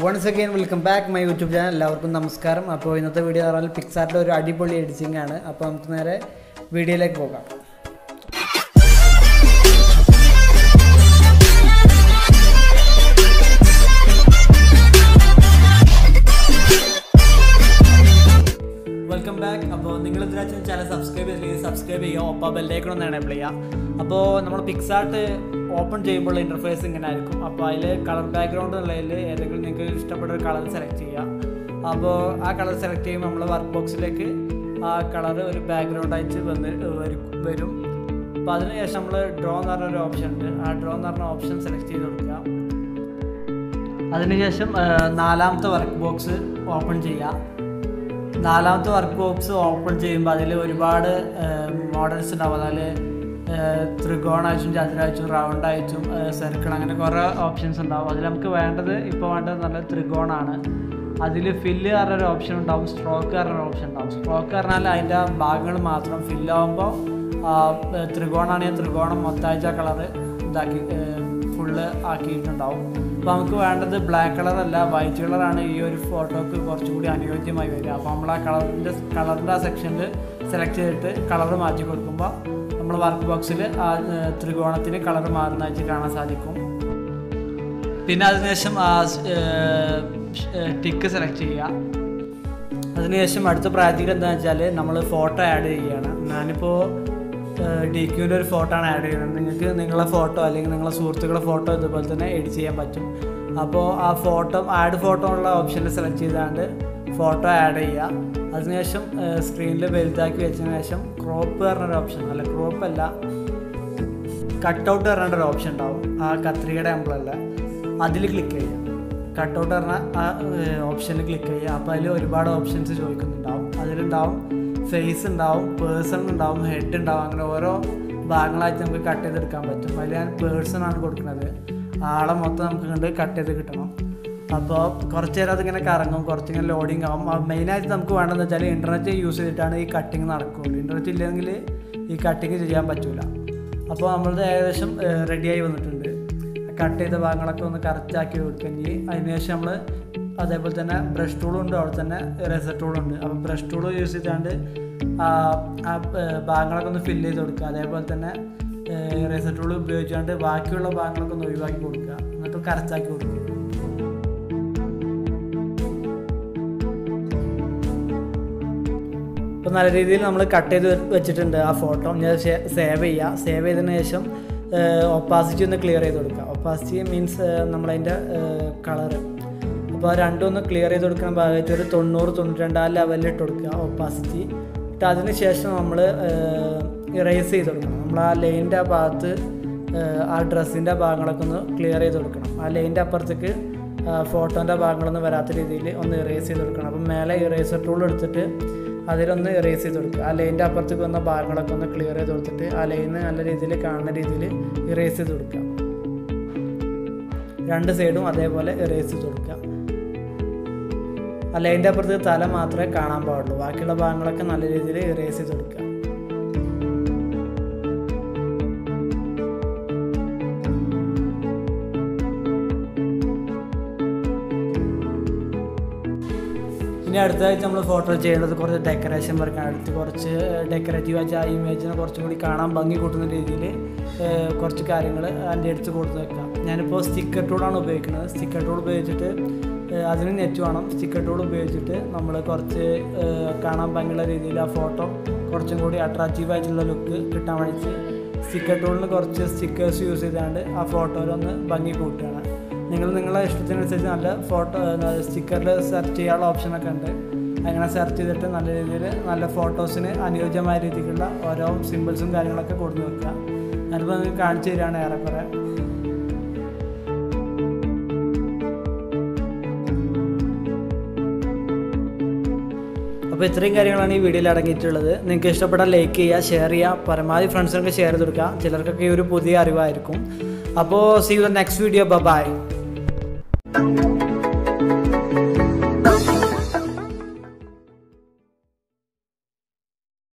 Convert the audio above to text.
once again welcome back my YouTube channel എല്ലാവർക്കും നമസ്കാരം അപ്പോൾ ഇന്നത്തെ വീഡിയോ എന്ന് പറഞ്ഞാൽ പിക്സാറിൻ്റെ ഒരു അടിപൊളി എഡിറ്റിംഗ് ആണ് അപ്പോൾ നമുക്ക് നേരെ വീഡിയോയിലേക്ക് പോകാം വെൽക്കം ബാക്ക് അപ്പോൾ നിങ്ങൾ ഇതിനകത്ത് ചാനൽ സബ്സ്ക്രൈബ് ചെയ്തില്ലെങ്കിൽ സബ്സ്ക്രൈബ് ചെയ്യുക ഒപ്പം ബെല്ലേക്കണം ഒന്ന് എനേബിൾ ചെയ്യുക അപ്പോൾ നമ്മൾ പിക്സാർട്ട് ഓപ്പൺ ചെയ്യുമ്പോൾ ഇൻ്റർഫേസ് ഇങ്ങനെ ആയിരിക്കും അപ്പോൾ അതിൽ കളർ ബാക്ക്ഗ്രൗണ്ട് ഉള്ളതിൽ ഏതെങ്കിലും നിങ്ങൾക്ക് ഇഷ്ടപ്പെട്ട ഒരു കളർ സെലക്ട് ചെയ്യുക അപ്പോൾ ആ കളർ സെലക്ട് ചെയ്യുമ്പോൾ നമ്മൾ വർക്ക് ബോക്സിലേക്ക് ആ കളർ ഒരു ബാക്ക്ഗ്രൗണ്ട് ആയിട്ട് വന്ന് വരും വരും അപ്പോൾ അതിനുശേഷം നമ്മൾ ഡ്രോ എന്ന് പറഞ്ഞ ഒരു ഓപ്ഷൻ ഉണ്ട് ആ ഡ്രോ എന്ന് പറഞ്ഞ ഓപ്ഷൻ സെലക്ട് ചെയ്ത് കൊടുക്കുക അതിനുശേഷം ആ, നാലാമത്തെ വർക്ക് ബോക്സ് ഓപ്പൺ ചെയ്യുക നാലാമത്തെ വർക്ക് ബോക്സ് ഓപ്പൺ ചെയ്യുമ്പോൾ അതിൽ ഒരുപാട് മോഡൽസ് ഉണ്ടാവും അതിൽ ത്രികോണായിട്ടും ചതുരായിട്ടും റൗണ്ട് ആയിട്ടും സർക്കിൾ അങ്ങനെ കുറേ ഓപ്ഷൻസ് ഉണ്ടാവും അതിൽ നമുക്ക് വേണ്ടത് ഇപ്പോൾ വേണ്ടത് നല്ല ത്രികോണാണ് അതിൽ ഫില്ല് പറഞ്ഞൊരു ഓപ്ഷൻ ഉണ്ടാവും സ്ട്രോക്ക് പറഞ്ഞൊരു ഓപ്ഷൻ ഉണ്ടാവും സ്ട്രോക്ക് പറഞ്ഞാൽ അതിൻ്റെ ഭാഗങ്ങൾ മാത്രം ഫില്ലാവുമ്പോൾ ത്രികോണാണെങ്കിൽ ത്രികോണം മൊത്തമായിട്ട് ആ കളറ് ഇതാക്കി ഫുള്ള് ആക്കിയിട്ടുണ്ടാവും അപ്പോൾ നമുക്ക് വേണ്ടത് ബ്ലാക്ക് കളർ അല്ല വൈറ്റ് കളറാണ് ഈ ഒരു ഫോട്ടോക്ക് കുറച്ചുകൂടി അനുയോജ്യമായി വരിക അപ്പോൾ നമ്മൾ ആ കളറിൻ്റെ കളറിൻ്റെ ആ സെക്ഷനിൽ സെലക്ട് ചെയ്തിട്ട് കളർ മാറ്റി കൊടുക്കുമ്പോൾ നമ്മൾ വർക്ക് ബോക്സിൽ ആ ഏർ, ത്രികോണത്തിന് കളർ മാറുന്നതായിട്ട് കാണാൻ സാധിക്കും പിന്നെ അതിനുശേഷം ആ ടിക്ക് സെലക്ട് ചെയ്യുക അതിനുശേഷം അടുത്ത പ്രാക്ടിക്കൽ എന്താണെന്ന് വെച്ചാൽ നമ്മൾ ഫോട്ടോ ആഡ് ചെയ്യുകയാണ് ഞാനിപ്പോൾ ഡി ക്യൂവിൻ്റെ ഒരു ഫോട്ടോ ആണ് ആഡ് ചെയ്യുന്നത് നിങ്ങൾക്ക് നിങ്ങളെ ഫോട്ടോ അല്ലെങ്കിൽ നിങ്ങളെ സുഹൃത്തുക്കളുടെ ഫോട്ടോ ഇതുപോലെ തന്നെ എഡിറ്റ് ചെയ്യാൻ പറ്റും അപ്പോൾ ആ ഫോട്ടോ ആഡ് ഫോട്ടോ ഉള്ള ഓപ്ഷനിൽ സെലക്ട് ചെയ്താണ്ട് ഫോട്ടോ ആഡ് ചെയ്യുക അതിനുശേഷം സ്ക്രീനിൽ വലുതാക്കി വെച്ചതിന് ശേഷം ക്രോപ്പ് പറഞ്ഞൊരു ഓപ്ഷൻ അല്ല ക്രോപ്പ് അല്ല കട്ട് ഔട്ട് പറഞ്ഞ ഒരു ഓപ്ഷൻ ഉണ്ടാവും ആ കത്രികയുടെ എംബ്ലല്ല അതിൽ ക്ലിക്ക് ചെയ്യുക കട്ട് ഔട്ട് പറഞ്ഞ ആ ഓപ്ഷനിൽ ക്ലിക്ക് ചെയ്യുക അപ്പോൾ അതിൽ ഒരുപാട് ഓപ്ഷൻസ് ചോദിക്കുന്നുണ്ടാവും അതിലുണ്ടാവും ഫേസ് ഉണ്ടാവും പേഴ്സൺ ഉണ്ടാവും ഹെഡ് ഉണ്ടാവും അങ്ങനെ ഓരോ ഭാഗങ്ങളായിട്ട് നമുക്ക് കട്ട് ചെയ്തെടുക്കാൻ പറ്റും അതിൽ ഞാൻ പേഴ്സൺ ആണ് കൊടുക്കുന്നത് ആളെ മൊത്തം നമുക്ക് കണ്ട് കട്ട് ചെയ്ത് കിട്ടണം അപ്പോൾ കുറച്ച് നേരം അതിങ്ങനെ കറങ്ങും കുറച്ച് ഇങ്ങനെ ലോഡിങ് ആവും മെയിനായിട്ട് നമുക്ക് വേണ്ടതെന്ന് വെച്ചാൽ ഇൻ്റർനെറ്റ് യൂസ് ചെയ്തിട്ടാണ് ഈ കട്ടിങ് നടക്കുകയുള്ളൂ ഇൻ്റർനെറ്റ് ഇല്ലെങ്കിൽ ഈ കട്ടിങ് ചെയ്യാൻ പറ്റില്ല അപ്പോൾ നമ്മളത് ഏകദേശം റെഡിയായി വന്നിട്ടുണ്ട് കട്ട് ചെയ്ത ഭാഗങ്ങളൊക്കെ ഒന്ന് കറക്റ്റ് ആക്കി കൊടുക്കുകയും അതിനുശേഷം നമ്മൾ അതേപോലെ തന്നെ ബ്രഷ് ടൂളും ഉണ്ട് അവിടെ തന്നെ റെസർ ടൂളും ഉണ്ട് അപ്പോൾ ബ്രഷ് ടൂൾ യൂസ് ചെയ്താണ്ട് ആ ആ, ഏർ, ഭാഗങ്ങളൊക്കെ ഒന്ന് ഫില്ല് ചെയ്ത് കൊടുക്കുക അതേപോലെ തന്നെ റെസർ ടൂൾ ഉപയോഗിച്ചുകൊണ്ട് ബാക്കിയുള്ള ഭാഗങ്ങളൊക്കെ ഒന്ന് ഒഴിവാക്കി കൊടുക്കുക എന്നിട്ട് കറക്റ്റാക്കി കൊടുക്കുക അപ്പോൾ നല്ല രീതിയിൽ നമ്മൾ കട്ട് ചെയ്ത് വെച്ചിട്ടുണ്ട് ആ ഫോട്ടോ ഞാൻ സേവ് ചെയ്യുക സേവ് ചെയ്തതിന് ശേഷം ഒപ്പാസിറ്റി ഒന്ന് ക്ലിയർ ചെയ്ത് കൊടുക്കുക ഒപ്പാസിറ്റി മീൻസ് നമ്മളതിൻ്റെ കളറ് അപ്പോൾ ആ രണ്ടും ഒന്ന് ക്ലിയർ ചെയ്ത് കൊടുക്കുന്ന ഭാഗത്ത് ഒരു തൊണ്ണൂറ് തൊണ്ണൂറ്റി രണ്ട് ആ ലെവലിൽ ഇട്ട് കൊടുക്കുക ഒപ്പാസിറ്റി എന്നിട്ട് അതിന് ശേഷം നമ്മൾ ഇറേസ് ചെയ്ത് കൊടുക്കണം നമ്മൾ ആ ലൈനിൻ്റെ ആ ഭാഗത്ത് ഏഹ്, ആ ഡ്രസ്സിൻ്റെ ഭാഗങ്ങളൊക്കെ ഒന്ന് ക്ലിയർ ചെയ്ത് കൊടുക്കണം ആ ലൈനിൻ്റെ അപ്പുറത്തേക്ക് ഫോട്ടോൻ്റെ ഭാഗങ്ങളൊന്നും വരാത്ത രീതിയിൽ ഒന്ന് ഇറേസ് ചെയ്ത് കൊടുക്കണം അപ്പം മേലെ ഇറേസർ ടൂൾ എടുത്തിട്ട് അതിലൊന്ന് ഇറേസ് ചെയ്ത് കൊടുക്കുക ആ ലൈനിൻ്റെ അപ്പുറത്തേക്ക് വന്ന ഭാഗങ്ങളൊക്കെ ഒന്ന് ക്ലിയർ ചെയ്ത് കൊടുത്തിട്ട് ആ ലൈന് നല്ല രീതിയിൽ കാണുന്ന രീതിയിൽ ഇറേസ് ചെയ്ത് കൊടുക്കുക രണ്ട് സൈഡും അതേപോലെ ഇറേസ് ചെയ്ത് കൊടുക്കുക ആ ലൈനിൻ്റെ അപ്പുറത്ത് തല മാത്രമേ കാണാൻ പാടുള്ളൂ ബാക്കിയുള്ള ഭാഗങ്ങളൊക്കെ നല്ല രീതിയിൽ ഇറേസ് ചെയ്ത് കൊടുക്കുക ഇനി അടുത്തതായിട്ട് നമ്മൾ ഫോട്ടോ ചെയ്യേണ്ടത് കുറച്ച് ഡെക്കറേഷൻ വർക്കാണ് അടുത്ത് കുറച്ച് ഡെക്കറേറ്റീവ് ആയിട്ട് ആ ഇമേജിനെ കുറച്ചും കൂടി കാണാൻ ഭംഗി കൂട്ടുന്ന രീതിയിൽ കുറച്ച് കാര്യങ്ങൾ അതിൻ്റെ അടുത്ത് കൊടുത്ത് വെക്കാം ഞാനിപ്പോൾ സ്റ്റിക്കർ ടൂളാണ് ഉപയോഗിക്കുന്നത് സ്റ്റിക്കർ ടൂൾ ഉപയോഗിച്ചിട്ട് ഏഹ് അതിന് നെറ്റ് വേണം സ്റ്റിക്കർ ടൂൾ ഉപയോഗിച്ചിട്ട് നമ്മൾ കുറച്ച് ഏഹ് കാണാൻ ഭംഗിയുള്ള രീതിയിൽ ആ ഫോട്ടോ കുറച്ചും കൂടി അട്രാക്റ്റീവ് ആയിട്ടുള്ള ലുക്ക് കിട്ടാൻ വേണ്ടിയിട്ട് സ്റ്റിക്കർ ടൂളിന് കുറച്ച് സ്റ്റിക്കേഴ്സ് യൂസ് ചെയ്താണ്ട് ആ ഫോട്ടോയിലൊന്ന് ഭംഗി കൂട്ടുകയാണ് നിങ്ങൾ നിങ്ങളെ ഇഷ്ടത്തിനനുസരിച്ച് നല്ല ഫോട്ടോ സ്റ്റിക്കറിൽ സെർച്ച് ചെയ്യാനുള്ള ഓപ്ഷനൊക്കെ ഉണ്ട് അങ്ങനെ സെർച്ച് ചെയ്തിട്ട് നല്ല രീതിയിൽ നല്ല ഫോട്ടോസിന് അനുയോജ്യമായ രീതിയിലുള്ള ഓരോ സിമ്പിൾസും കാര്യങ്ങളൊക്കെ കൊടുത്തു വെക്കുക ഞാനിപ്പോൾ നിങ്ങൾക്ക് കാണിച്ചു തരികയാണ് ഏറെക്കുറെ അപ്പോൾ ഇത്രയും കാര്യങ്ങളാണ് ഈ വീഡിയോയിൽ അടങ്ങിയിട്ടുള്ളത് നിങ്ങൾക്ക് ഇഷ്ടപ്പെട്ടാൽ ലൈക്ക് ചെയ്യുക ഷെയർ ചെയ്യുക പരമാവധി ഫ്രണ്ട്സിനൊക്കെ ഷെയർ ചെയ്ത് കൊടുക്കുക ചിലർക്കൊക്കെ ഈ ഒരു പുതിയ അറിവായിരിക്കും അപ്പോൾ see you the next video by